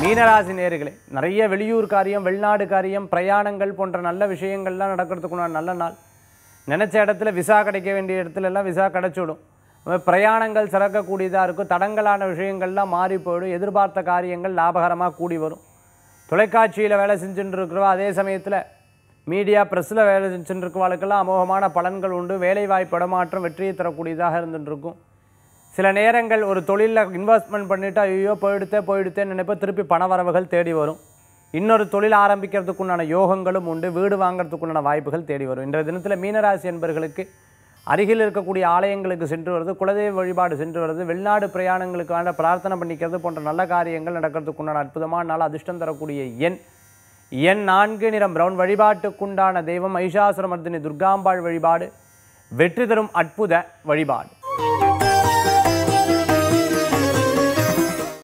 மீனராசி நேர்களே நிறைய வெளியூர் காரியம் வெளிநாடு காரியம் பிரயாணங்கள் போன்ற நல்ல விஷயங்கள்லாம் நடக்கிறதுக்குள்ள நல்ல நாள் நினச்ச இடத்துல விசா கிடைக்க வேண்டிய இடத்துல எல்லாம் விசா கிடைச்சிடும் அது மாதிரி பிரயாணங்கள் சிறக்கக்கூடியதாக இருக்கும் தடங்கலான விஷயங்கள்லாம் மாறி போயிடும் எதிர்பார்த்த காரியங்கள் லாபகரமாக கூடி வரும் தொலைக்காட்சியில் வேலை செஞ்சுட்டு இருக்கிறோம் அதே சமயத்தில் மீடியா ப்ரெஸ்ஸில் வேலை செஞ்சுட்டு இருக்கவாளுக்கெல்லாம் அமோகமான பலன்கள் உண்டு வேலைவாய்ப்பு இடமாற்றம் வெற்றியை தரக்கூடியதாக இருந்துட்டு இருக்கும் சில நேரங்கள் ஒரு தொழிலில் இன்வெஸ்ட்மெண்ட் பண்ணிவிட்டு ஐயோ போயிடுத்தே போயிடுத்தேன்னு நினைப்போ திருப்பி பண வரவுகள் தேடி வரும் இன்னொரு தொழில் ஆரம்பிக்கிறதுக்குண்டான யோகங்களும் உண்டு வீடு வாங்குறதுக்குண்டான வாய்ப்புகள் தேடி வரும் இன்றைய தினத்தில் மீனராசி என்பர்களுக்கு அருகில் இருக்கக்கூடிய ஆலயங்களுக்கு சென்று வருது குலதெய்வ வழிபாடு சென்று வருது வெளிநாடு பிரயாணங்களுக்கான பிரார்த்தனை பண்ணிக்கிறது போன்ற நல்ல காரியங்கள் நடக்கிறதுக்குண்டான அற்புதமான நாள் அதிர்ஷ்டம் தரக்கூடிய எண் எண் நான்கு நிறம் பிரவுன் வழிபாட்டுக்குண்டான தெய்வம் ஐஷாசுரமர்தினி துர்காம்பாள் வழிபாடு வெற்றி தரும் அற்புத வழிபாடு